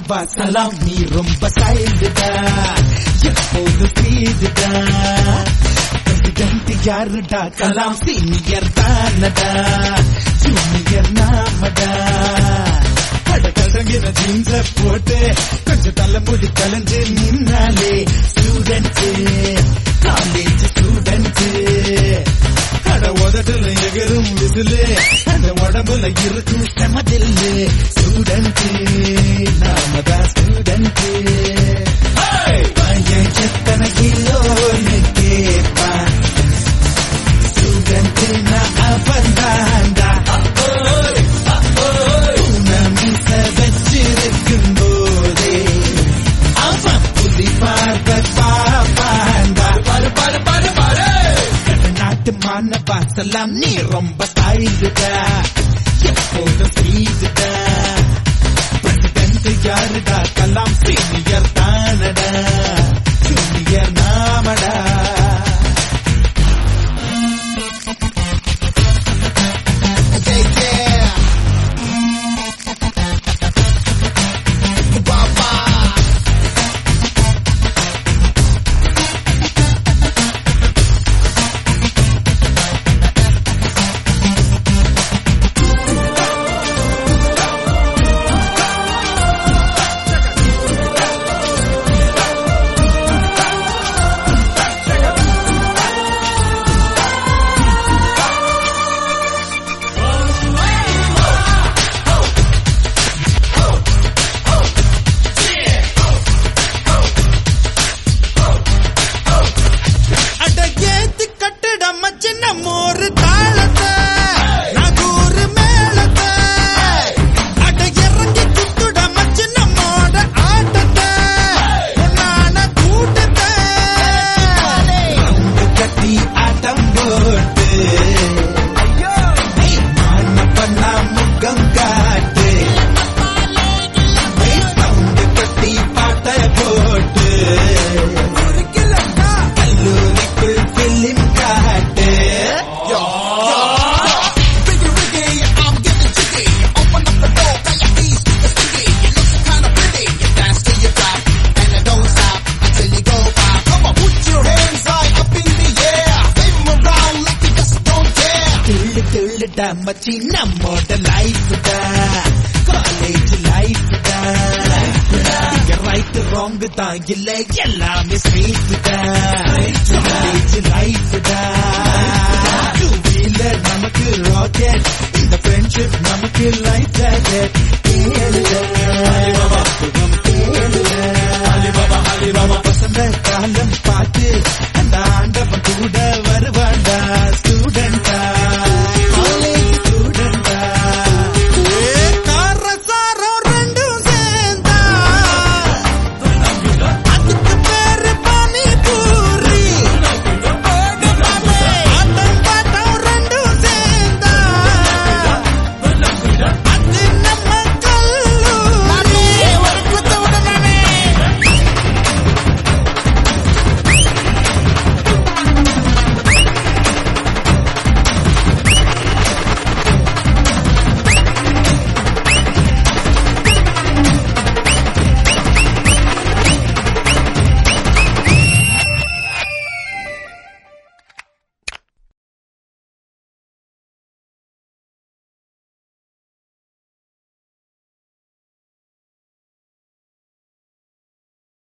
வாசலாம் நீ ரொம்ப சைல்டுடா எப்போது ஃபீல்டுடா பிரசிடென்ட் யாருடா கலாம் சீனியர் தானடா ஜூனியர் நாமடா கடற்கிற ஜீன்ஸ போட்டு கொஞ்சம் தலைமுடி கலைஞ்சு நின்னாலே ஸ்டூடெண்ட் காலேஜ் ஸ்டூடெண்ட் அட உதட்டுல எகரும் விசிலு அந்த உடம்புல இருக்கும் செமதில்லு ஸ்டூடெண்ட் நாம தான் ஸ்டூடெண்ட் பையன் எத்தனை கிலோன்னு கேட்பான் ஸ்டூடெண்ட் நான் அவன் தாண்டா மீச வச்சிருக்கும் போதே அவன் புலி பார்வை பாப்பாண்டா பாரு பாரு பாரு பாரு நாட்டு மான வாசலாம் நீ ரொம்ப ஸ்டைலுடா எப்போதும் ஸ்பீடுடா பிரசிடென்ட் யாருடா கலாம் சீனியர் தானடா ஜூனியர் நாமடா அட ஏத்து கட்டடம் மச்சு நம்ம ஒரு தாளத்தை நகூறு மேளத்தை அட இறங்கி குத்துட மச்சு நம்மோட ஆட்டத்தை பொன்னான கூட்டத்தை கட்டி ஆட்டம் போட்டு மான பண்ணா முகம் காட்டு சவுண்டு கட்டி பாட்ட போட்டு கல்லூரிக்குள் பிலிம் காட்டு துள்ளு துள்ளுடா மச்சி நம்மோட லைஃப்டா காலேஜ் லைஃப்டா இங்க ரைட் ராங் தான் இல்ல எல்லாமே ஸ்ட்ரீட்டா காலேஜ் லைஃப்டா டூ வீலர் நமக்கு ராக்கெட் இந்த ஃப்ரெண்ட்ஷிப் நமக்கு லைஃப் ஜாக்கெட்